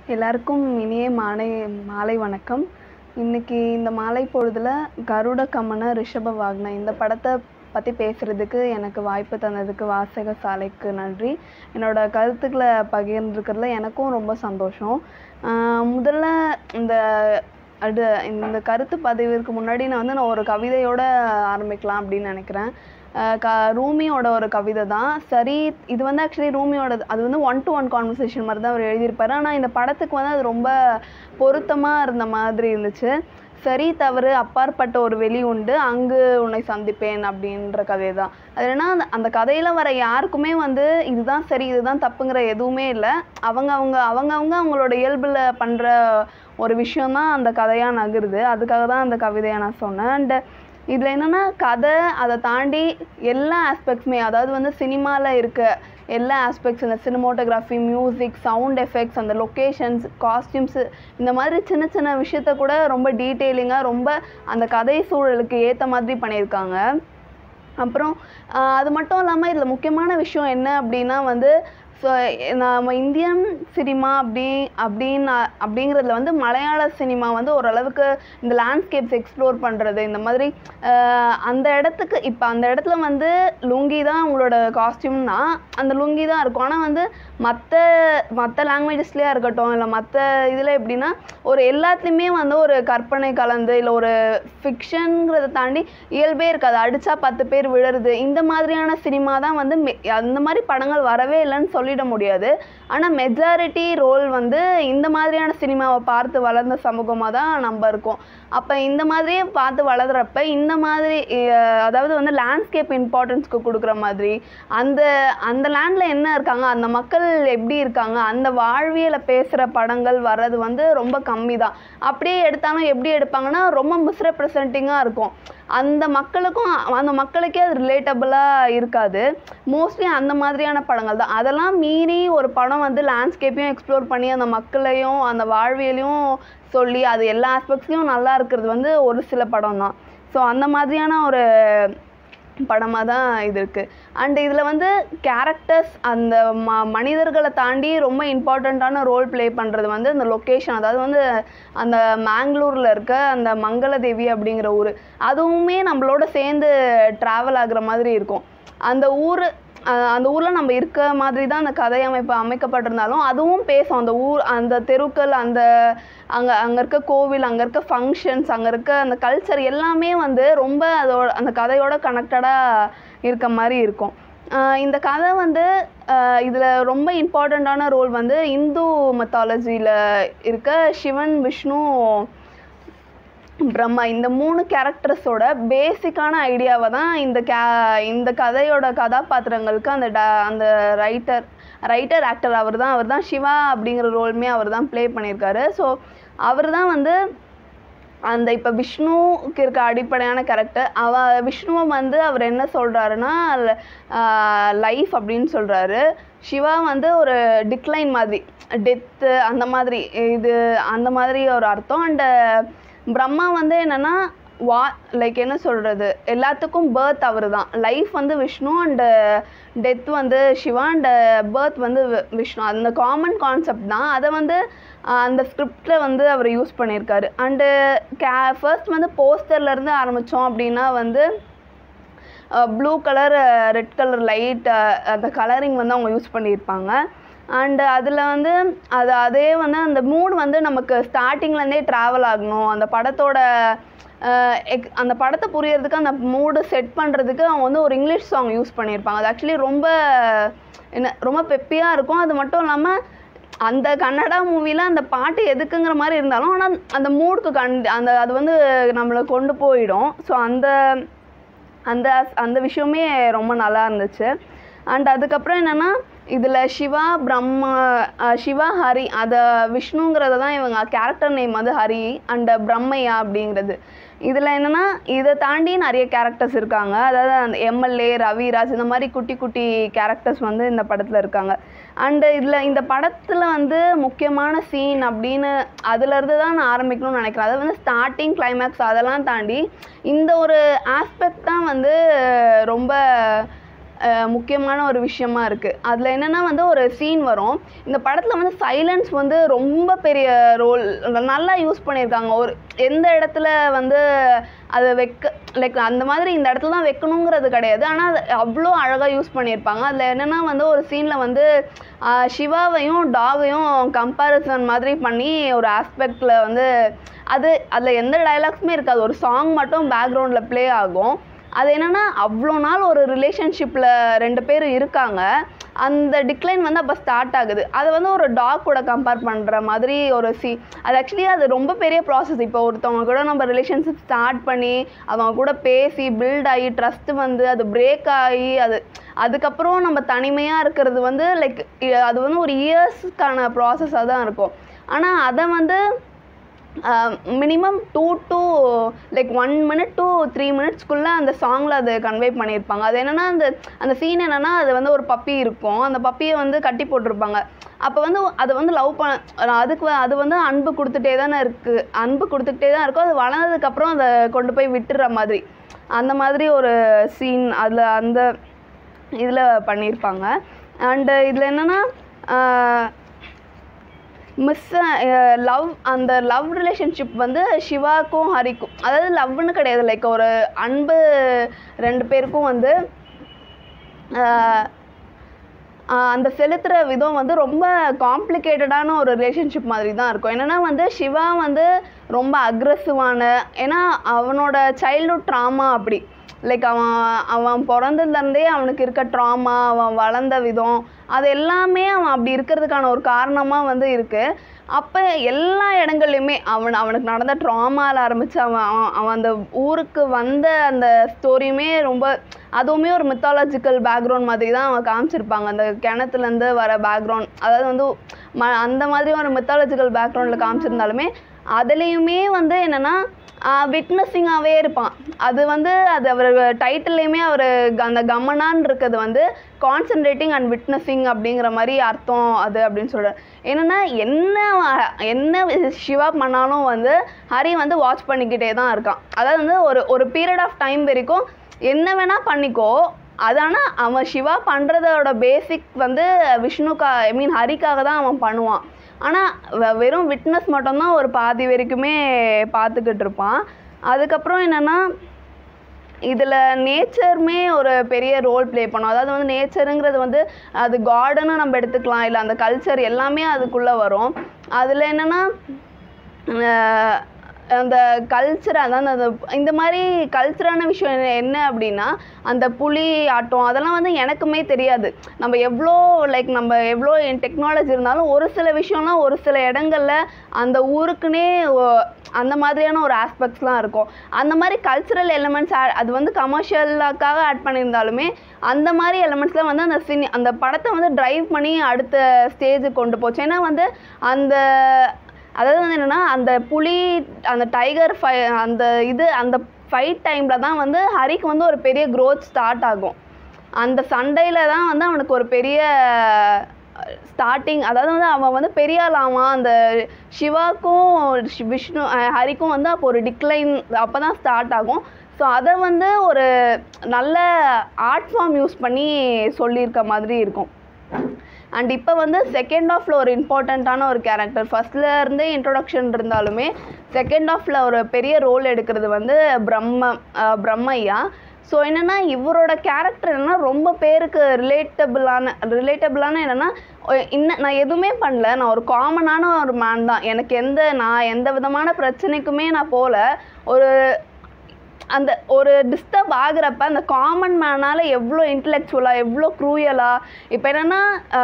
எல்லாருக்கும் இனிய மாலை மாலை வணக்கம் இன்னைக்கு இந்த மாலை பொழுதுல கருட கமன ரிஷப வாகன இந்த படத்தை பற்றி பேசுகிறதுக்கு எனக்கு வாய்ப்பு தந்ததுக்கு வாசக சாலைக்கு நன்றி என்னோட கருத்துக்களை பகிர்ந்துக்கிறதுல எனக்கும் ரொம்ப சந்தோஷம் ஆஹ் முதல்ல இந்த அடு இந்த கருத்து பதிவிற்கு முன்னாடி நான் வந்து நான் ஒரு கவிதையோட ஆரம்பிக்கலாம் அப்படின்னு நினைக்கிறேன் ஆஹ் க ரூமியோட ஒரு கவிதை தான் சரி இது வந்து ஆக்சுவலி ரூமியோட அது வந்து ஒன் டு ஒன் கான்வர்சேஷன் மாதிரி தான் அவர் எழுதியிருப்பாரு ஆனால் இந்த படத்துக்கு வந்து அது ரொம்ப பொருத்தமாக இருந்த மாதிரி இருந்துச்சு சரி தவறு அப்பாற்பட்ட ஒரு வெளி உண்டு அங்கு உன்னை சந்திப்பேன் அப்படின்ற கதை தான் அது என்னன்னா அந்த அந்த கதையில் வர யாருக்குமே வந்து இதுதான் சரி இதுதான் தப்புங்கிற எதுவுமே இல்லை அவங்க அவங்க அவங்க அவங்க அவங்களோட இயல்பில் பண்ணுற ஒரு விஷயம்தான் அந்த கதையாக நகருது அதுக்காக தான் அந்த கவிதையை நான் சொன்னேன் அண்ட் இதில் என்னென்னா கதை அதை தாண்டி எல்லா ஆஸ்பெக்ட்ஸுமே அதாவது வந்து சினிமாவில் இருக்க எல்லா ஆஸ்பெக்ட்ஸ் இந்த சினிமோட்டோகிராஃபி மியூசிக் சவுண்ட் எஃபெக்ட்ஸ் அந்த லொக்கேஷன்ஸ் காஸ்டியூம்ஸு இந்த மாதிரி சின்ன சின்ன விஷயத்த கூட ரொம்ப டீட்டெயிலிங்காக ரொம்ப அந்த கதை சூழலுக்கு ஏற்ற மாதிரி பண்ணியிருக்காங்க அப்புறம் ஆஹ் அது மட்டும் இல்லாமல் இதில் முக்கியமான விஷயம் என்ன அப்படின்னா வந்து ஸோ நம்ம இந்தியன் சினிமா அப்படி அப்படின்னு அப்படிங்கிறதுல வந்து மலையாள சினிமா வந்து ஓரளவுக்கு இந்த லேண்ட்ஸ்கேப்ஸ் எக்ஸ்ப்ளோர் பண்ணுறது இந்த மாதிரி ஆஹ் அந்த இடத்துக்கு இப்போ அந்த இடத்துல வந்து லுங்கி தான் உங்களோட காஸ்டியூம்னா அந்த லுங்கி தான் இருக்கும் ஆனால் வந்து மற்ற மற்ற லாங்குவேஜஸ்லேயே இருக்கட்டும் இல்லை மற்ற இதில் எப்படின்னா ஒரு எல்லாத்துலேயுமே வந்து ஒரு கற்பனை கலந்து இல்லை ஒரு ஃபிக்ஷனுங்கிறத தாண்டி இயல்பே இருக்காது அடித்தா பத்து பேர் விழுறது இந்த மாதிரியான சினிமா தான் வந்து மெ- அந்த மாதிரி படங்கள் வரவே இல்லைன்னு சொல்லிட முடியாது ஆனால் மெஜாரிட்டி ரோல் வந்து இந்த மாதிரியான சினிமாவை பார்த்து வளர்ந்த சமூகமாக தான் நம்ம இருக்கோம் அப்போ இந்த மாதிரியே பார்த்து வளர்கிறப்ப இந்த மாதிரி அஹ், அதாவது வந்து லேண்ட்ஸ்கேப் இம்பார்ட்டன்ஸ்க்கு கொடுக்குற மாதிரி அந்த அந்த லேண்டில் என்ன இருக்காங்க அந்த மக்கள் எப்படி இருக்காங்க அந்த வாழ்வியலை பேசுகிற படங்கள் வர்றது வந்து ரொம்ப கம்மி தான் அப்படியே எடுத்தாலும் எப்படி எடுப்பாங்கன்னா ரொம்ப மிஸ்ரெப்ரசன்டிங்காக இருக்கும் அந்த மக்களுக்கும் அந்த மக்களுக்கே அது ரிலேட்டபிளாக இருக்காது மோஸ்ட்லி அந்த மாதிரியான படங்கள் தான் அதெல்லாம் மீறி ஒரு படம் வந்து லேண்ட்ஸ்கேப்பையும் எக்ஸ்ப்ளோர் பண்ணி அந்த மக்களையும் அந்த வாழ்வியலையும் சொல்லி அது எல்லா ஆஸ்பெக்ட்ஸ்லையும் நல்லா இருக்கிறது வந்து ஒரு சில படம் தான் ஸோ அந்த மாதிரியான ஒரு படமாக தான் இது இருக்குது அண்ட் இதில் வந்து கேரக்டர்ஸ் அந்த ம மனிதர்களை தாண்டி ரொம்ப இம்பார்ட்டண்ட்டான ரோல் ப்ளே பண்ணுறது வந்து அந்த லொக்கேஷன் அதாவது வந்து அந்த மேங்களூரில் இருக்க அந்த மங்களதேவி அப்படிங்கிற ஊர் அதுவுமே நம்மளோட சேர்ந்து ட்ராவல் ஆகுற மாதிரி இருக்கும் அந்த ஊர் அஹ் அந்த ஊரில் நம்ம இருக்க மாதிரி தான் அந்த கதை அமைப்பு அமைக்கப்பட்டிருந்தாலும் அதுவும் பேசும் அந்த ஊர் அந்த தெருக்கள் அந்த அங்கே அங்கே இருக்க கோவில் அங்கே இருக்க ஃபங்க்ஷன்ஸ் அங்கே இருக்க அந்த கல்ச்சர் எல்லாமே வந்து ரொம்ப அதோட அந்த கதையோட கனெக்டடாக இருக்க மாதிரி இருக்கும் ஆஹ் இந்த கதை வந்து இதில் ரொம்ப இம்பார்ட்டண்ட்டான ரோல் வந்து இந்து மெத்தாலஜியில் இருக்க சிவன் விஷ்ணு பிரம்மா இந்த மூணு கேரக்டர்ஸோட பேசிக்கான ஐடியாவை தான் இந்த கே இந்த கதையோட கதாபாத்திரங்களுக்கு அந்த ட அந்த ரைட்டர் ரைட்டர் ஆக்டர் அவர் தான் அவர் தான் சிவா அப்படிங்கிற ரோலுமே அவர் தான் ப்ளே பண்ணியிருக்காரு ஸோ அவர் தான் வந்து அந்த இப்போ விஷ்ணுவுக்கு இருக்க அடிப்படையான கேரக்டர் அவ விஷ்ணுவை வந்து அவர் என்ன சொல்கிறாருன்னா லைஃப் அப்படின்னு சொல்கிறாரு சிவா வந்து ஒரு டிக்ளைன் மாதிரி டெத்து அந்த மாதிரி இது அந்த மாதிரி ஒரு அர்த்தம் அண்டு பிரம்மா வந்து என்னென்னா வா லைக் என்ன சொல்கிறது எல்லாத்துக்கும் பேர்த் அவர் தான் லைஃப் வந்து விஷ்ணு அண்டு டெத் வந்து சிவா அண்டு பேர்த் வந்து வி- விஷ்ணு அந்த காமன் கான்செப்ட் தான் அதை வந்து ஆஹ், அந்த ஸ்கிரிப்டில் வந்து அவர் யூஸ் பண்ணியிருக்காரு அண்டு கே ஃபர்ஸ்ட் வந்து போஸ்டர்லேருந்து ஆரம்பித்தோம் அப்படின்னா வந்து blue colour red colour light அந்த கலரிங் வந்து அவங்க யூஸ் பண்ணியிருப்பாங்க அண்டு அதில் வந்து அது அதே வந்து அந்த மூட் வந்து நமக்கு ஸ்டார்டிங்லேருந்தே ட்ராவல் ஆகணும் அந்த படத்தோட அஹ், எக் அந்த படத்தை புரியறதுக்கு அந்த மூடு செட் பண்ணுறதுக்கு அவங்க வந்து ஒரு இங்கிலீஷ் சாங் யூஸ் பண்ணியிருப்பாங்க அது ஆக்சுவலி ரொம்ப என்ன ரொம்ப பெப்பியாக இருக்கும் அது மட்டும் இல்லாமல் அந்த கன்னடா மூவியில் அந்த பாட்டு எதுக்குங்கிற மாதிரி இருந்தாலும் ஆனால் அந்த மூடுக்கு கண் அந்த அது வந்து நம்மளை கொண்டு போயிடும் ஸோ அந்த அந்த அந்த விஷயமே ரொம்ப நல்லா இருந்துச்சு அண்ட் அதுக்கப்புறம் என்னென்னா இதில் சிவா பிரம்மா அஹ் சிவா ஹரி அதை விஷ்ணுங்கிறத தான் இவங்க கேரக்டர் நேம் வந்து ஹரி அண்ட் பிரம்மையா அப்படிங்கிறது இதில் என்னென்னா இதை தாண்டி நிறைய கேரக்டர்ஸ் இருக்காங்க அதாவது அந்த எம்எல்ஏ ரவிராஜ் இந்த மாதிரி குட்டி குட்டி கேரக்டர்ஸ் வந்து இந்த படத்தில் இருக்காங்க அண்டு இதில் இந்த படத்தில் வந்து முக்கியமான சீன் அப்படின்னு அதுலேருந்து தான் நான் ஆரம்பிக்கணும்னு நினைக்கிறேன் அதாவது வந்து ஸ்டார்டிங் கிளைமேக்ஸ் அதெல்லாம் தாண்டி இந்த ஒரு ஆஸ்பெக்ட் தான் வந்து ரொம்ப அஹ், முக்கியமான ஒரு விஷயமா இருக்குது அதில் என்னென்னா வந்து ஒரு சீன் வரும் இந்த படத்தில் வந்து சைலன்ஸ் வந்து ரொம்ப பெரிய ரோல் நல்லா யூஸ் பண்ணியிருக்காங்க ஒரு எந்த இடத்துல வந்து அதை வைக்க லைக் அந்த மாதிரி இந்த இடத்துல தான் வைக்கணுங்கிறது கிடையாது ஆனால் அது அவ்வளோ அழகாக யூஸ் பண்ணியிருப்பாங்க அதில் என்னென்னா வந்து ஒரு சீனில் வந்து ஆஹ், சிவாவையும் டாகையும் கம்பேரிசன் மாதிரி பண்ணி ஒரு ஆஸ்பெக்டில் வந்து அது அதில் எந்த டைலாக்ஸுமே இருக்காது ஒரு சாங் மட்டும் பேக்ரவுண்டில் ப்ளே ஆகும் அது என்னென்னா அவ்வளோ நாள் ஒரு ரிலேஷன்ஷிப்பில் ரெண்டு பேர் இருக்காங்க அந்த டிக்ளைன் வந்து அப்போ ஸ்டார்ட் ஆகுது அதை வந்து ஒரு டாக் கூட கம்பேர் பண்ணுற மாதிரி ஒரு சி அது ஆக்சுவலி அது ரொம்ப பெரிய ப்ராசஸ் இப்போ ஒருத்தவங்க கூட நம்ம ரிலேஷன்ஷிப் ஸ்டார்ட் பண்ணி அவங்க கூட பேசி பில்ட் ஆகி ட்ரஸ்ட் வந்து அது பிரேக் ஆகி அது அதுக்கப்புறம் நம்ம தனிமையாக இருக்கிறது வந்து லைக் அது வந்து ஒரு இயர்ஸ்க்கான ப்ராசஸாக தான் இருக்கும் ஆனால் அதை வந்து minimum two to like one minute to three மினிட்ஸ்க்குள்ளே அந்த சாங்கில் அது கன்வே பண்ணியிருப்பாங்க அது என்னென்னா அந்த அந்த சீன் என்னென்னா அது வந்து ஒரு பப்பி இருக்கும் அந்த பப்பியை வந்து கட்டி போட்டிருப்பாங்க அப்போ வந்து அதை வந்து லவ் பண்ண அதுக்கு வ- அது வந்து அன்பு கொடுத்துட்டே தானே இருக்குது அன்பு கொடுத்துக்கிட்டே தான் இருக்கும் அது வளர்ந்ததுக்கப்புறம் அதை கொண்டு போய் விட்டுற மாதிரி அந்த மாதிரி ஒரு சீன் அதில் அந்த இதில் பண்ணியிருப்பாங்க அண்டு இதில் என்னென்னா மிஸ் லவ் அந்த லவ் ரிலேஷன்ஷிப் வந்து சிவாக்கும் ஹரிக்கும் அதாவது லவ்னு கிடையாது லைக் ஒரு அன்பு ரெண்டு பேருக்கும் வந்து ஆஹ் ஆஹ் அந்த செலுத்துகிற விதம் வந்து ரொம்ப காம்ப்ளிகேட்டடான ஒரு ரிலேஷன்ஷிப் மாதிரி தான் இருக்கும் என்னென்னா வந்து சிவா வந்து ரொம்ப அக்ரெசிவான ஏன்னா அவனோட சைல்ட்ஹுட் ட்ராமா அப்படி லைக் அவன் அவன் பிறந்ததுலேருந்தே அவனுக்கு இருக்க ட்ராமா அவன் வளர்ந்த விதம் அது எல்லாமே அவன் அப்படி இருக்கிறதுக்கான ஒரு காரணமாக வந்து இருக்குது அப்போ எல்லா இடங்கள்லையுமே அவன் அவனுக்கு நடந்த ட்ராமாவில் ஆரம்பித்து அவன் அவன் அவன் அந்த ஊருக்கு வந்த அந்த ஸ்டோரியுமே ரொம்ப அதுவுமே ஒரு மித்தாலஜிக்கல் பேக்ரவுண்ட் மாதிரி தான் அவன் காமிச்சிருப்பாங்க அந்த கிணத்துலேருந்து வர பேக்ரவுண்ட் அதாவது வந்து ம அந்த மாதிரி ஒரு மித்தாலஜிக்கல் பேக்ரவுண்டில் காமிச்சிருந்தாலுமே அதுலேயுமே வந்து என்னென்னா விட்னஸிங்காகவே இருப்பான் அது வந்து அது அவர் டைட்டில்லையுமே அவர் அந்த கமனான் இருக்கிறது வந்து கான்சன்ட்ரேட்டிங் அண்ட் விட்னஸிங் அப்படிங்கிற மாதிரி அர்த்தம் அது அப்படின்னு சொல்கிறார் என்னென்னா என்ன அவன் என்ன சிவா பண்ணாலும் வந்து ஹரி வந்து வாட்ச் பண்ணிக்கிட்டே தான் இருக்கான் அதாவது வந்து ஒரு ஒரு பீரியட் ஆஃப் டைம் வரைக்கும் என்ன வேணால் பண்ணிக்கோ அது ஆனால் அவன் சிவா பண்ணுறதோட பேசிக் வந்து விஷ்ணுக்கா ஐ மீன் ஹரிக்காக தான் அவன் பண்ணுவான் ஆனால் வெறும் விட்னஸ் மட்டும்தான் ஒரு பாதி வரைக்குமே பார்த்துக்கிட்டு இருப்பான் அதுக்கப்புறம் என்னென்னா இதில் நேச்சருமே ஒரு பெரிய ரோல் ப்ளே பண்ணும் அதாவது வந்து நேச்சருங்கிறது வந்து அது கார்டனும் நம்ம எடுத்துக்கலாம் இல்லை அந்த கல்ச்சர் எல்லாமே அதுக்குள்ளே வரும் அதில் என்னென்னா அந்த கல்ச்சர் அதான் அந்த இந்த மாதிரி கல்ச்சரான விஷயம் என்ன- என்ன அப்படின்னா அந்த புலி ஆட்டம் அதெல்லாம் வந்து எனக்குமே தெரியாது நம்ம எவ்வளோ லைக் நம்ம எவ்வளோ டெக்னாலஜி இருந்தாலும் ஒரு சில விஷயம்லாம் ஒரு சில இடங்கள்ல அந்த ஊருக்குன்னே ஒ- அந்த மாதிரியான ஒரு ஆஸ்பெக்ட்ஸ்லாம் இருக்கும் அந்த மாதிரி கல்ச்சுரல் எலிமெண்ட்ஸ் அது வந்து கமர்ஷியலுக்காக ஆட் பண்ணியிருந்தாலுமே அந்த மாதிரி எலிமெண்ட்ஸ்லாம் வந்து அந்த சினி அந்த படத்தை வந்து டிரைவ் பண்ணி அடுத்த ஸ்டேஜுக்கு கொண்டு போச்சு ஏன்னா வந்து அந்த அதாவது வந்து என்னென்னா அந்த புலி அந்த டைகர் ஃபை அந்த இது அந்த ஃபைட் டைமில் தான் வந்து ஹரிக்கு வந்து ஒரு பெரிய growth ஸ்டார்ட் ஆகும் அந்த சண்டையில் தான் வந்து அவனுக்கு ஒரு பெரிய ஸ்டார்டிங் அதாவது வந்து அவன் வந்து பெரிய ஆள் ஆவான் அந்த சிவாக்கும் ஷி- விஷ்ணு அஹ் ஹரிக்கும் வந்து அப்போ ஒரு டிக்ளைன் அப்போ தான் ஸ்டார்ட் ஆகும் ஸோ அதை வந்து ஒரு நல்ல ஆர்ட் ஃபார்ம் யூஸ் பண்ணி சொல்லியிருக்க மாதிரி இருக்கும் அண்ட் இப்போ வந்து செகண்ட் ஆஃபில் ஒரு இம்பார்ட்டண்ட்டான ஒரு கேரக்டர் ஃபர்ஸ்ட்ல இருந்தே இன்ட்ரொடக்ஷன் இருந்தாலுமே செகண்ட் ஆஃபில் ஒரு பெரிய ரோல் எடுக்கிறது வந்து பிரம்ம அஹ் பிரம்மையா ஸோ என்னென்னா இவரோட கேரக்டர் என்னன்னா ரொம்ப பேருக்கு ரிலேட்டபிளான ரிலேட்டபிளான என்னென்னா இன்னும் நான் எதுவுமே பண்ணல நான் ஒரு காமனான ஒரு மேன் தான் எனக்கு எந்த நான் எந்த விதமான பிரச்சனைக்குமே நான் போகல ஒரு அந்த ஒரு டிஸ்டர்ப் ஆகுறப்ப அந்த காமன் மேனால் எவ்வளோ இன்டலெக்சுவலாக எவ்வளோ க்ரூயலாக இப்போ என்னென்னா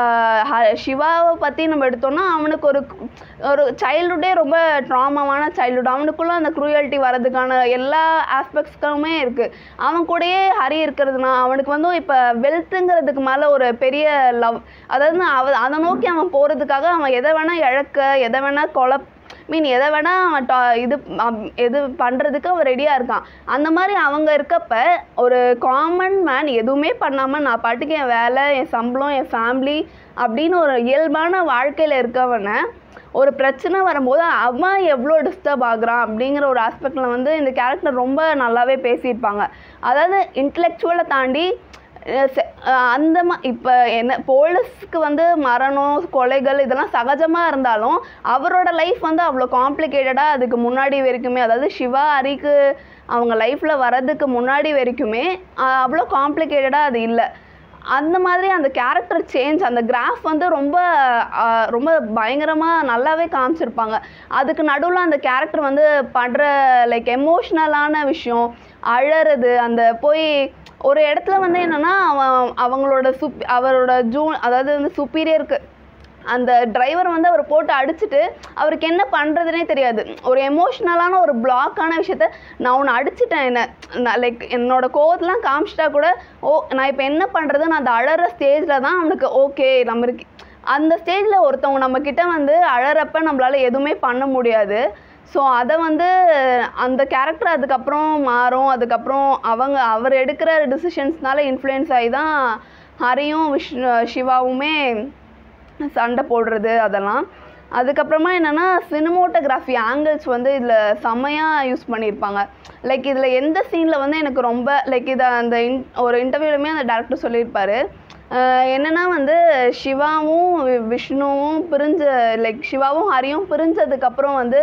சிவாவை பற்றி நம்ம எடுத்தோம்னா அவனுக்கு ஒரு ஒரு சைல்டுஹுட்டே ரொம்ப ட்ராமாவான சைல்டுஹுட் அவனுக்குள்ளே அந்த க்ரூயல்ட்டி வர்றதுக்கான எல்லா ஆஸ்பெக்ட்ஸ்களுமே இருக்குது அவன் கூடயே ஹரி இருக்கிறதுனா அவனுக்கு வந்து இப்போ வெல்த்துங்கிறதுக்கு மேலே ஒரு பெரிய லவ் அதாவது அவ அதை நோக்கி அவன் போகிறதுக்காக அவன் எதை வேணால் இழக்க எதை வேணால் கொலை மீன் எதை வேணால் அவன் டா இது அம், இது பண்ணுறதுக்கு அவன் ரெடியாக இருக்கான் அந்த மாதிரி அவங்க இருக்கப்ப ஒரு காமன் மேன் எதுவுமே பண்ணாமல் நான் பாட்டுக்கு என் வேலை என் சம்பளம் என் ஃபேமிலி அப்படின்னு ஒரு இயல்பான வாழ்க்கையில் இருக்கவனை ஒரு பிரச்சனை வரும்போது அவன் எவ்வளோ டிஸ்டர்ப் ஆகுறான் அப்படிங்கிற ஒரு ஆஸ்பெக்டில் வந்து இந்த கேரக்டர் ரொம்ப நல்லாவே பேசியிருப்பாங்க அதாவது இன்டலெக்சுவலை தாண்டி அஹ் அந்த மா இப்போ என்ன போலீஸ்க்கு வந்து மரணம் கொலைகள் இதெல்லாம் சகஜமாக இருந்தாலும் அவரோட லைஃப் வந்து அவ்வளோ காம்ப்ளிகேட்டடாக அதுக்கு முன்னாடி வரைக்குமே அதாவது சிவா ஹரிக்கு அவங்க லைஃப்பில் வர்றதுக்கு முன்னாடி வரைக்குமே அஹ் அவ்வளோ காம்ப்ளிகேட்டடாக அது இல்லை அந்த மாதிரி அந்த கேரக்டர் சேஞ்ச் அந்த கிராஃப் வந்து ரொம்ப அஹ், ரொம்ப பயங்கரமாக நல்லாவே காமிச்சிருப்பாங்க அதுக்கு நடுவில் அந்த கேரக்டர் வந்து படுற லைக் எமோஷ்னலான விஷயம் அழறது அந்த போய் ஒரு இடத்துல வந்து என்னன்னா அவன் அவங்களோட சுப் அவரோட ஜூ அதாவது வந்து சுப்பீரியருக்கு அந்த டிரைவர் வந்து அவர் போட்டு அடிச்சுட்டு அவருக்கு என்ன பண்ணுறதுனே தெரியாது ஒரு எமோஷ்னலான ஒரு பிளாக்கான விஷயத்த நான் உன்னை அடிச்சிட்டேன் என்ன லைக் என்னோட கோவத்தெலாம் காமிச்சிட்டா கூட ஓ நான் இப்போ என்ன பண்ணுறது நான் அந்த அழற ஸ்டேஜில் தான் அவனுக்கு ஓகே நம்ம இருக்கு அந்த ஸ்டேஜில் ஒருத்தவங்க நம்மக்கிட்ட வந்து அழறப்ப நம்மளால எதுவுமே பண்ண முடியாது ஸோ அதை வந்து அந்த கேரக்டர் அதுக்கப்புறம் மாறும் அதுக்கப்புறம் அவங்க அவர் எடுக்கிற டிசிஷன்ஸ்னால இன்ஃப்ளூயன்ஸ் ஆகி தான் ஹரியும் விஷ்ணு சிவாவுமே சண்டை போடுறது அதெல்லாம் அதுக்கப்புறமா என்னென்னா சினிமோட்டோகிராஃபி ஆங்கிள்ஸ் வந்து இதில் செம்மையாக யூஸ் பண்ணியிருப்பாங்க லைக் இதில் எந்த சீனில் வந்து எனக்கு ரொம்ப லைக் இதை அந்த இன் ஒரு இன்டர்வியூலுமே அந்த டேரக்டர் சொல்லியிருப்பாரு அஹ் என்னன்னா வந்து சிவாவும் வி- விஷ்ணுவும் பிரிஞ்ச லைக் சிவாவும் ஹரியும் பிரிஞ்சதுக்கப்புறம் வந்து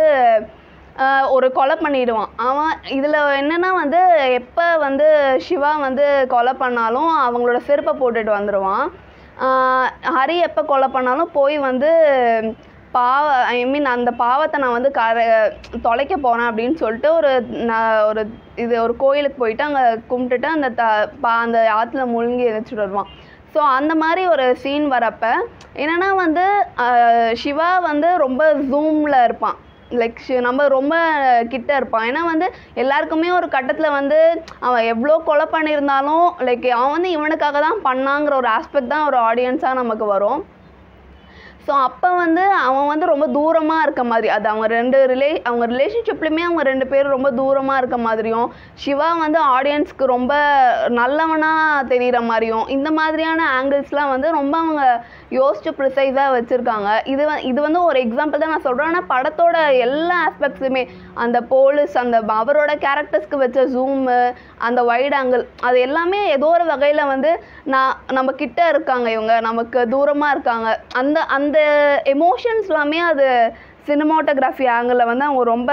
அஹ் ஒரு கொலை பண்ணிடுவான் அவன் இதில் என்னன்னா வந்து எப்போ வந்து சிவா வந்து கொலை பண்ணாலும் அவங்களோட செருப்பை போட்டுட்டு வந்துடுவான் ஆஹ் ஹரி எப்போ கொலை பண்ணாலும் போய் வந்து பாவ ஐ மீன் அந்த பாவத்தை நான் வந்து கர தொலைக்க போகிறேன் அப்படின்னு சொல்லிட்டு ஒரு நான் ஒரு இது ஒரு கோயிலுக்கு போயிட்டு அங்கே கும்பிட்டுட்டு அந்த த பா அந்த ஆற்றுல முழுங்கி வச்சுட்டு வருவான் ஸோ அந்த மாதிரி ஒரு சீன் வரப்ப என்னன்னா வந்து ஆஹ் சிவா வந்து ரொம்ப ஜூமில் இருப்பான் லைக் நம்ம ரொம்ப கிட்ட இருப்பான் ஏன்னா வந்து எல்லாருக்குமே ஒரு கட்டத்தில் வந்து அவன் எவ்வளோ கொலை பண்ணியிருந்தாலும் லைக் அவன் வந்து இவனுக்காக தான் பண்ணாங்கிற ஒரு ஆஸ்பெக்ட் தான் ஒரு ஆடியன்ஸாக நமக்கு வரும் ஸோ அப்போ வந்து அவன் வந்து ரொம்ப தூரமாக இருக்க மாதிரி அது அவங்க ரெண்டு ரிலே அவங்க ரிலேஷன்ஷிப்லையுமே அவங்க ரெண்டு பேரும் ரொம்ப தூரமாக இருக்க மாதிரியும் சிவா வந்து ஆடியன்ஸ்க்கு ரொம்ப நல்லவனாக தெரிகிற மாதிரியும் இந்த மாதிரியான ஆங்கிள்ஸ்லாம் வந்து ரொம்ப அவங்க யோசிச்சு ப்ரிசைஸாக வச்சுருக்காங்க இது வ இது வந்து ஒரு எக்ஸாம்பிள் தான் நான் சொல்கிறேன் ஆனால் படத்தோட எல்லா ஆஸ்பெக்ட்ஸுமே அந்த போலீஸ் அந்த அவரோட கேரக்டர்ஸ்க்கு வச்ச ஜூமு அந்த வைட் ஆங்கிள் அது எல்லாமே ஏதோ ஒரு வகையில் வந்து நான் நம்ம கிட்ட இருக்காங்க இவங்க நமக்கு தூரமாக இருக்காங்க அந்த அந்த எமோஷன்ஸ் எல்லாமே அது சினிமாட்டோகிராஃபி ஆங்கிளில் வந்து அவங்க ரொம்ப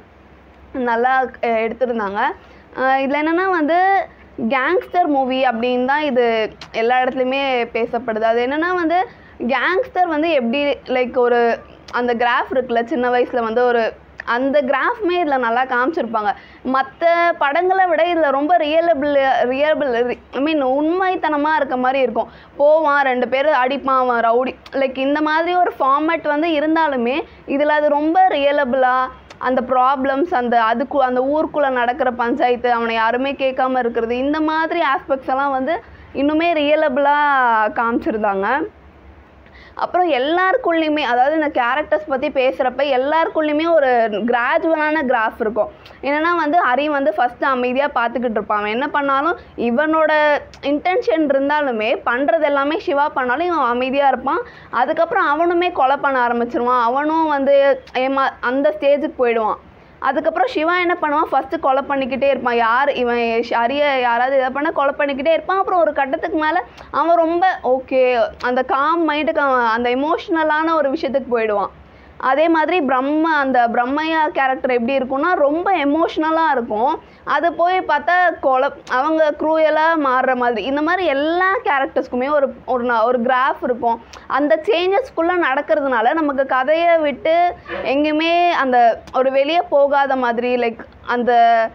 நல்லா அஹ், எடுத்திருந்தாங்க இதில் என்னென்னா வந்து கேங்ஸ்டர் மூவி அப்படின்னு தான் இது எல்லா இடத்துலையுமே பேசப்படுது அது என்னென்னா வந்து கேங்ஸ்டர் வந்து எப்படி லைக் ஒரு அந்த கிராஃப் இருக்குல்ல சின்ன வயசில் வந்து ஒரு அந்த கிராஃப்மே இதில் நல்லா காமிச்சிருப்பாங்க மற்ற படங்களை விட இதில் ரொம்ப ரியலபிள் ரியபிள் ஐ மீன் உண்மைத்தனமாக இருக்க மாதிரி இருக்கும் போவான் ரெண்டு பேர் அடிப்பான் அவன் ரவுடி லைக் இந்த மாதிரி ஒரு ஃபார்மேட் வந்து இருந்தாலுமே இதில் அது ரொம்ப ரியலபிளாக அந்த ப்ராப்ளம்ஸ் அந்த அதுக்கு அந்த ஊருக்குள்ளே நடக்கிற பஞ்சாயத்து அவனை யாருமே கேட்காம இருக்கிறது இந்த மாதிரி ஆஸ்பெக்ட்ஸ் எல்லாம் வந்து இன்னுமே ரியலபிளாக காமிச்சிருந்தாங்க அப்புறம் எல்லாருக்குள்ளேயுமே அதாவது இந்த கேரக்டர்ஸ் பற்றி பேசுகிறப்ப எல்லாருக்குள்ளேயுமே ஒரு கிராஜுவலான கிராஃப் இருக்கும் என்னென்னா வந்து ஹரி வந்து ஃபஸ்ட்டு அமைதியாக பார்த்துக்கிட்டு இருப்பான் அவன் என்ன பண்ணாலும் இவனோட இன்டென்ஷன் இருந்தாலுமே பண்ணுறது எல்லாமே சிவா பண்ணாலும் இவன் அமைதியாக இருப்பான் அதுக்கப்புறம் அவனுமே கொலை பண்ண ஆரம்பிச்சிருவான் அவனும் வந்து ஏமா அந்த ஸ்டேஜுக்கு போயிடுவான் அதுக்கப்புறம் சிவா என்ன பண்ணுவான் ஃபஸ்ட்டு கொலை பண்ணிக்கிட்டே இருப்பான் யார் இவன் அரிய யாராவது இதை பண்ண கொலை பண்ணிக்கிட்டே இருப்பான் அப்புறம் ஒரு கட்டத்துக்கு மேலே அவன் ரொம்ப ஓகே அந்த காம் மைண்டுக்கு அவன் அந்த எமோஷ்னலான ஒரு விஷயத்துக்கு போயிடுவான் அதே மாதிரி பிரம்ம அந்த பிரம்மையா கேரக்டர் எப்படி இருக்கும்னா ரொம்ப எமோஷ்னலாக இருக்கும் அது போய் பார்த்தா கொலை அவங்க க்ரூயலாக மாறுற மாதிரி இந்த மாதிரி எல்லா கேரக்டர்ஸ்க்குமே ஒரு ஒரு ந- ஒரு கிராஃப் இருக்கும் அந்த சேஞ்சஸ்க்குள்ளே நடக்கிறதுனால நமக்கு கதையை விட்டு எங்கேயுமே அந்த ஒரு வெளியே போகாத மாதிரி லைக் அந்த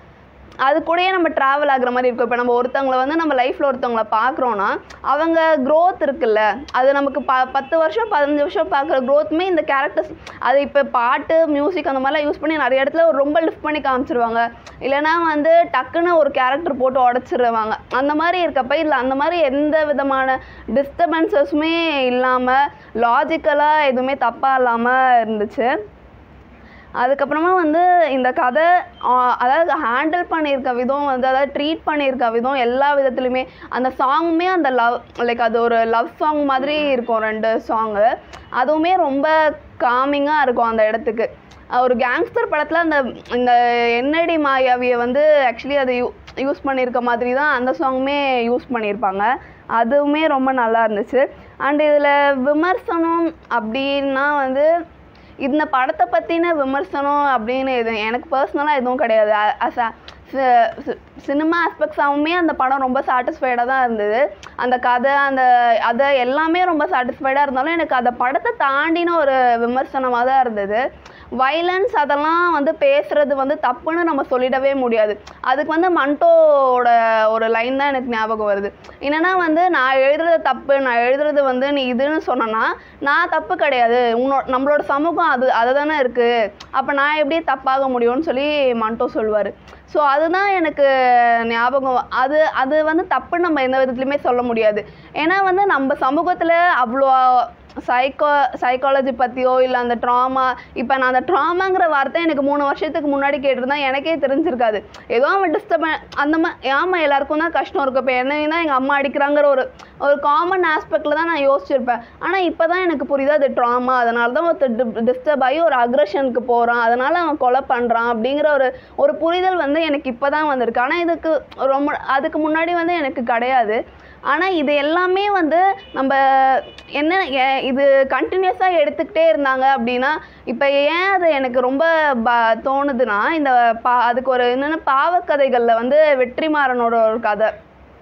அது கூடயே நம்ம ட்ராவல் ஆகுற மாதிரி இருக்கும் இப்போ நம்ம ஒருத்தவங்கள வந்து நம்ம லைஃப்பில் ஒருத்தவங்கள பார்க்குறோன்னா அவங்க growth இருக்குல்ல அது நமக்கு ப பத்து வருஷம் பதினஞ்சு வருஷம் பார்க்குற growthமே இந்த கேரக்டர்ஸ் அது இப்போ பாட்டு மியூசிக் அந்த மாதிரிலாம் யூஸ் பண்ணி நிறைய இடத்துல ஒரு ரொம்ப லிஃப்ட் பண்ணி காமிச்சிருவாங்க இல்லைன்னா வந்து டக்குன்னு ஒரு கேரக்டர் போட்டு உடச்சிருவாங்க அந்த மாதிரி இருக்கப்ப இல்லை அந்த மாதிரி எந்த விதமான டிஸ்டர்பன்சஸுமே இல்லாமல் லாஜிக்கலாக எதுவுமே தப்பாக இல்லாமல் இருந்துச்சு அதுக்கப்புறமா வந்து இந்த கதை ஆ, அதாவது ஹேண்டில் பண்ணியிருக்க விதம் வந்து அதாவது ட்ரீட் பண்ணியிருக்க விதம் எல்லா விதத்துலையுமே அந்த சாங்குமே அந்த லவ் லைக் அது ஒரு லவ் சாங் மாதிரி இருக்கும் ரெண்டு சாங்கு அதுவுமே ரொம்ப காமிங்காக இருக்கும் அந்த இடத்துக்கு அஹ் ஒரு கேங்ஸ்டர் படத்தில் அந்த இந்த என்னடி மாயாவியை வந்து ஆக்சுவலி அது யூ யூஸ் பண்ணியிருக்க மாதிரி தான் அந்த சாங்குமே யூஸ் பண்ணியிருப்பாங்க அதுவுமே ரொம்ப நல்லா இருந்துச்சு அண்ட் இதில் விமர்சனம் அப்படின்னா வந்து இந்த படத்தை பற்றின விமர்சனம் அப்படின்னு எதுவும் எனக்கு பர்சனலாக எதுவும் கிடையாது அஸ் அ சினிமா ஆஸ்பெக்ட்ஸாகவுமே அந்த படம் ரொம்ப சாட்டிஸ்ஃபைடாக தான் இருந்தது அந்த கதை அந்த அதை எல்லாமே ரொம்ப சாட்டிஸ்ஃபைடாக இருந்தாலும் எனக்கு அந்த படத்தை தாண்டின ஒரு விமர்சனமாக தான் இருந்தது வைலன்ஸ் அதெல்லாம் வந்து பேசுறது வந்து தப்புன்னு நம்ம சொல்லிடவே முடியாது அதுக்கு வந்து மண்டோட ஒரு லைன் தான் எனக்கு ஞாபகம் வருது என்னன்னா வந்து நான் எழுதுறது தப்பு நான் எழுதுறது வந்து நீ இதுன்னு சொன்னேன்னா நான் தப்பு கிடையாது உன்னோட நம்மளோட சமூகம் அது அதை தானே இருக்குது அப்போ நான் எப்படி தப்பாக முடியும்னு சொல்லி மண்டோ சொல்லுவார் ஸோ அதுதான் எனக்கு ஞாபகம் அது அது வந்து தப்புன்னு நம்ம எந்த விதத்துலையுமே சொல்ல முடியாது ஏன்னா வந்து நம்ம சமூகத்தில் அவ்வளோ சைக்கோ சைக்காலஜி பற்றியோ இல்லை அந்த ட்ராமா இப்போ நான் அந்த ட்ராமாங்கிற வார்த்தை எனக்கு மூணு வருஷத்துக்கு முன்னாடி கேட்டிருந்தா எனக்கே தெரிஞ்சிருக்காது ஏதோ அவன் டிஸ்டர்ப் அந்த மாதிரி ஆமாம் எல்லாருக்கும் தான் கஷ்டம் இருக்கும் இப்போ என்ன தான் எங்கள் அம்மா அடிக்கிறாங்கிற ஒரு ஒரு காமன் ஆஸ்பெக்டில் தான் நான் யோசிச்சிருப்பேன் ஆனால் இப்போ தான் எனக்கு புரியுது அது ட்ராமா அதனால தான் ஒருத்தர் டிஸ்டர்ப் ஆகி ஒரு அக்ரஷனுக்கு போகிறான் அதனால் அவன் கொலை பண்ணுறான் அப்படிங்கிற ஒரு ஒரு புரிதல் வந்து எனக்கு இப்போ தான் வந்திருக்கு ஆனால் இதுக்கு ரொம்ப அதுக்கு முன்னாடி வந்து எனக்கு கிடையாது ஆனால் இது எல்லாமே வந்து நம்ம என்ன ஏ- இது கண்டினியூஸாக எடுத்துக்கிட்டே இருந்தாங்க அப்படின்னா இப்போ ஏன் அது எனக்கு ரொம்ப ப தோணுதுன்னா இந்த பா அதுக்கு ஒரு என்னென்ன பாவக்கதைகளில் வந்து வெற்றிமாறனோட ஒரு கதை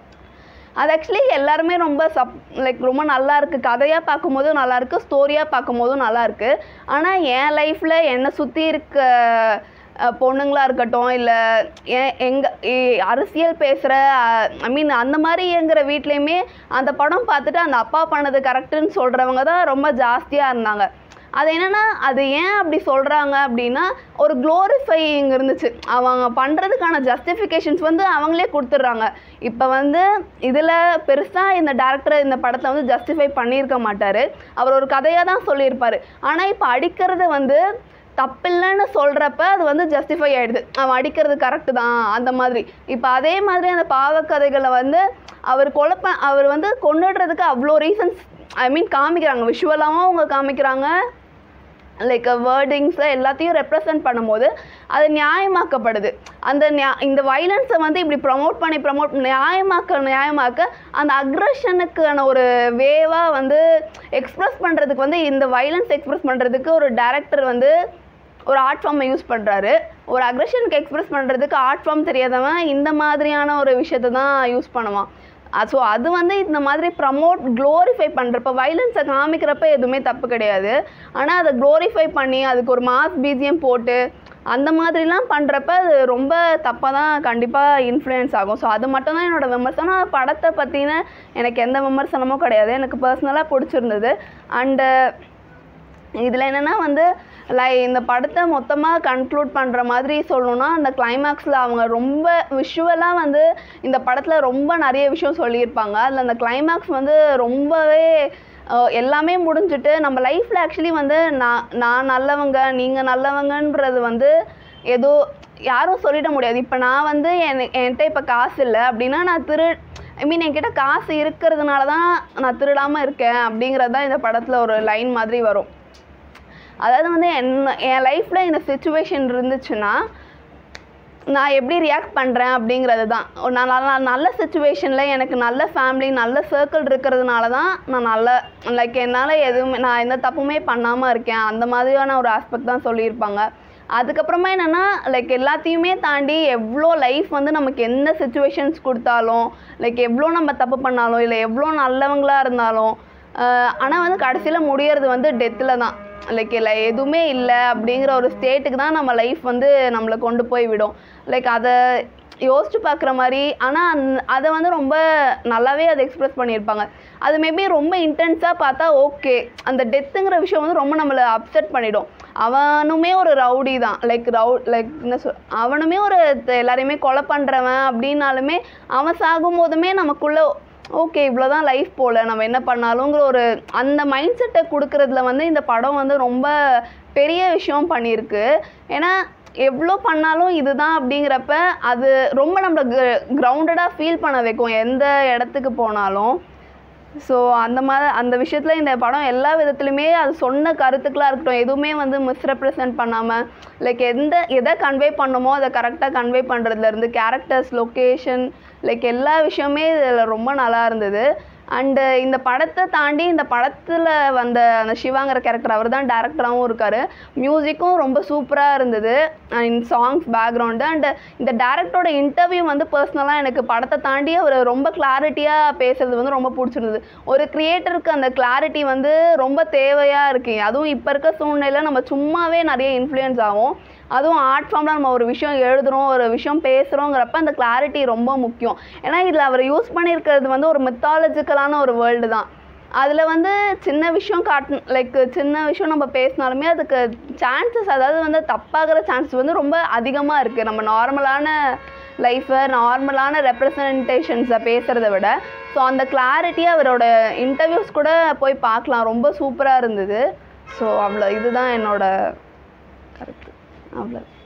அது ஆக்சுவலி எல்லாருமே ரொம்ப சப் லைக் ரொம்ப நல்லா இருக்கு கதையாக பார்க்கும்போதும் நல்லா இருக்கு ஸ்டோரியாக பார்க்கும்போதும் நல்லா இருக்கு ஆனால் என் லைஃப்பில் என்னை சுற்றி இருக்க அஹ், பொண்ணுங்களா இருக்கட்டும் இல்லை எங்கள் அரசியல் பேசுகிற ஐ மீன் அந்த மாதிரி இயங்குற வீட்லேயுமே அந்த படம் பார்த்துட்டு அந்த அப்பா பண்ணது கரெக்டுன்னு சொல்கிறவங்க தான் ரொம்ப ஜாஸ்தியாக இருந்தாங்க அது என்னன்னா அது ஏன் அப்படி சொல்கிறாங்க அப்படின்னா ஒரு க்ளோரிஃபைங் இருந்துச்சு அவங்க பண்ணுறதுக்கான ஜஸ்டிஃபிகேஷன்ஸ் வந்து அவங்களே கொடுத்துட்றாங்க இப்போ வந்து இதில் பெருசாக இந்த டேரக்டர் இந்த படத்தை வந்து ஜஸ்டிஃபை பண்ணியிருக்க மாட்டார் அவர் ஒரு கதையாக தான் சொல்லியிருப்பார் ஆனால் இப்போ அடிக்கிறது வந்து தப்பில்லைன்னு சொல்கிறப்ப அது வந்து ஜஸ்டிஃபை ஆகிடுது அவன் அடிக்கிறது கரெக்டு தான் அந்த மாதிரி இப்போ அதே மாதிரி அந்த பாவக்கதைகளை வந்து அவர் கொலைப்ப அவர் வந்து கொண்டுடுறதுக்கு அவ்வளோ ரீசன்ஸ் ஐ மீன் காமிக்கிறாங்க விஷுவலாகவும் அவங்க காமிக்கிறாங்க லைக் வேர்டிங்ஸை எல்லாத்தையும் ரெப்ரசன்ட் பண்ணும்போது அது நியாயமாக்கப்படுது அந்த நியா இந்த வைலன்ஸை வந்து இப்படி ப்ரமோட் பண்ணி ப்ரமோட் நியாயமாக்க நியாயமாக்க அந்த அக்ரஷனுக்கான ஒரு வேவாக வந்து எக்ஸ்ப்ரெஸ் பண்ணுறதுக்கு வந்து இந்த வைலன்ஸ் எக்ஸ்ப்ரெஸ் பண்ணுறதுக்கு ஒரு டேரக்டர் வந்து ஒரு ஆர்ட் ஃபார்மை யூஸ் பண்ணுறாரு ஒரு அக்ரஷனுக்கு எக்ஸ்ப்ரெஸ் பண்ணுறதுக்கு ஆர்ட் ஃபார்ம் தெரியாதவன் இந்த மாதிரியான ஒரு விஷயத்தை தான் யூஸ் பண்ணுவான் ஸோ அது வந்து இந்த மாதிரி ப்ரமோட் க்ளோரிஃபை பண்ணுறப்ப வைலன்ஸை காமிக்கிறப்ப எதுவுமே தப்பு கிடையாது ஆனால் அதை க்ளோரிஃபை பண்ணி அதுக்கு ஒரு மாஸ் பிஜிஎம் போட்டு அந்த மாதிரிலாம் பண்ணுறப்ப அது ரொம்ப தப்பாக தான் கண்டிப்பாக இன்ஃப்ளூயன்ஸ் ஆகும் ஸோ அது மட்டும் தான் என்னோட விமர்சனம் படத்தை பற்றின எனக்கு எந்த விமர்சனமும் கிடையாது எனக்கு பர்சனலாக பிடிச்சிருந்தது அண்டு இதில் என்னென்னா வந்து லை இந்த படத்தை மொத்தமாக கன்க்ளூட் பண்ணுற மாதிரி சொல்லணும்னா அந்த கிளைமேக்ஸில் அவங்க ரொம்ப விஷுவலாக வந்து இந்த படத்தில் ரொம்ப நிறைய விஷயம் சொல்லியிருப்பாங்க அதில் அந்த கிளைமேக்ஸ் வந்து ரொம்பவே அஹ், எல்லாமே முடிஞ்சுட்டு நம்ம லைஃப்பில் ஆக்சுவலி வந்து நான் நான் நல்லவங்க நீங்கள் நல்லவங்கன்றது வந்து ஏதோ யாரும் சொல்லிட முடியாது இப்போ நான் வந்து என் என்கிட்ட இப்போ காசு இல்லை அப்படின்னா நான் திரு ஐ மீன் என்கிட்ட காசு இருக்கிறதுனால தான் நான் திருடாமல் இருக்கேன் அப்படிங்கிறது தான் இந்த படத்தில் ஒரு லைன் மாதிரி வரும் அதாவது வந்து என்ன என் லைஃப்பில் இந்த சுச்சுவேஷன் இருந்துச்சுன்னா நான் எப்படி ரியாக்ட் பண்ணுறேன் அப்படிங்கிறது தான் ஒரு நான் நல்ல நல்ல சுச்சுவேஷனில் எனக்கு நல்ல ஃபேமிலி நல்ல சர்க்கிள் இருக்கிறதுனால தான் நான் நல்ல லைக் என்னால் எதுவுமே நான் எந்த தப்புமே பண்ணாமல் இருக்கேன் அந்த மாதிரியான ஒரு ஆஸ்பெக்ட் தான் சொல்லியிருப்பாங்க அதுக்கப்புறமா என்னென்னா லைக் எல்லாத்தையுமே தாண்டி எவ்வளோ லைஃப் வந்து நமக்கு எந்த சுச்சுவேஷன்ஸ் கொடுத்தாலும் லைக் எவ்வளோ நம்ம தப்பு பண்ணாலும் இல்லை எவ்வளோ நல்லவங்களா இருந்தாலும் ஆனால் வந்து கடைசியில் முடியறது வந்து டெத்தில் தான் லைக் இல்லை எதுவுமே இல்லை அப்படிங்கிற ஒரு ஸ்டேட்டுக்கு தான் நம்ம லைஃப் வந்து நம்மளை கொண்டு போய் விடும் லைக் அதை யோசிச்சு பார்க்குற மாதிரி ஆனால் அந் அதை வந்து ரொம்ப நல்லாவே அதை எக்ஸ்பிரஸ் பண்ணியிருப்பாங்க அது மேபி ரொம்ப இன்டென்ஸாக பார்த்தா ஓகே அந்த டெத்துங்கிற விஷயம் வந்து ரொம்ப நம்மளை அப்செட் பண்ணிடும் அவனுமே ஒரு ரவுடி தான் லைக் ரவு லைக் என்ன சொல் அவனுமே ஒரு த- எல்லாரையுமே கொலை பண்ணுறவன் அப்படின்னாலுமே அவன் சாகும்போதுமே நமக்குள்ள ஓகே இவ்வளோதான் லைஃப் போல் நம்ம என்ன பண்ணாலுங்கிற ஒரு அந்த மைண்ட் செட்டை கொடுக்கறதுல வந்து இந்த படம் வந்து ரொம்ப பெரிய விஷயம் பண்ணியிருக்கு ஏன்னா எவ்வளோ பண்ணாலும் இதுதான் அப்படிங்கிறப்ப அது ரொம்ப நம்மளை கிரவுண்டடாக ஃபீல் பண்ண வைக்கும் எந்த இடத்துக்கு போனாலும் ஸோ அந்த மாதிரி அந்த விஷயத்தில் இந்த படம் எல்லா விதத்துலையுமே அது சொன்ன கருத்துக்களாக இருக்கட்டும் எதுவுமே வந்து மிஸ்ரெப்ரசன்ட் பண்ணாமல் லைக் எந்த எதை கன்வே பண்ணுமோ அதை கரெக்டாக கன்வே பண்ணுறதுலேருந்து கேரக்டர்ஸ் லொக்கேஷன் லைக் எல்லா விஷயமே இதில் ரொம்ப நல்லா இருந்தது அண்டு இந்த படத்தை தாண்டி இந்த படத்தில் வந்த அந்த சிவாங்கிற கேரக்டர் அவர் தான் டேரக்டராகவும் இருக்கார் மியூசிக்கும் ரொம்ப சூப்பராக இருந்தது அண்ட் சாங்ஸ் பேக்ரவுண்டு அண்டு இந்த டேரக்டரோட இன்டர்வியூ வந்து பர்சனலாக எனக்கு படத்தை தாண்டி அவர் ரொம்ப கிளாரிட்டியாக பேசுறது வந்து ரொம்ப பிடிச்சிருந்தது ஒரு கிரியேட்டருக்கு அந்த கிளாரிட்டி வந்து ரொம்ப தேவையாக இருக்கு அதுவும் இப்போ இருக்க சூழ்நிலையில் நம்ம சும்மாவே நிறைய இன்ஃப்ளூயன்ஸ் ஆகும் அதுவும் ஆர்ட் ஃபார்மில் நம்ம ஒரு விஷயம் எழுதுகிறோம் ஒரு விஷயம் பேசுகிறோங்கிறப்ப அந்த கிளாரிட்டி ரொம்ப முக்கியம் ஏன்னா இதில் அவர் யூஸ் பண்ணியிருக்கிறது வந்து ஒரு மித்தாலஜிக்கலான ஒரு வேர்ல்டு தான் அதில் வந்து சின்ன விஷயம் காட்டு லைக் சின்ன விஷயம் நம்ம பேசினாலுமே அதுக்கு சான்சஸ் அதாவது வந்து தப்பாகிற சான்சஸ் வந்து ரொம்ப அதிகமாக இருக்குது நம்ம நார்மலான லைஃப்பை நார்மலான ரெப்ரசன்டேஷன்ஸை பேசுகிறத விட ஸோ அந்த கிளாரிட்டியை அவரோட இன்டர்வியூஸ் கூட போய் பார்க்கலாம் ரொம்ப சூப்பராக இருந்தது ஸோ அவ்வளோ இதுதான் என்னோட கருத்து அவ்வளோ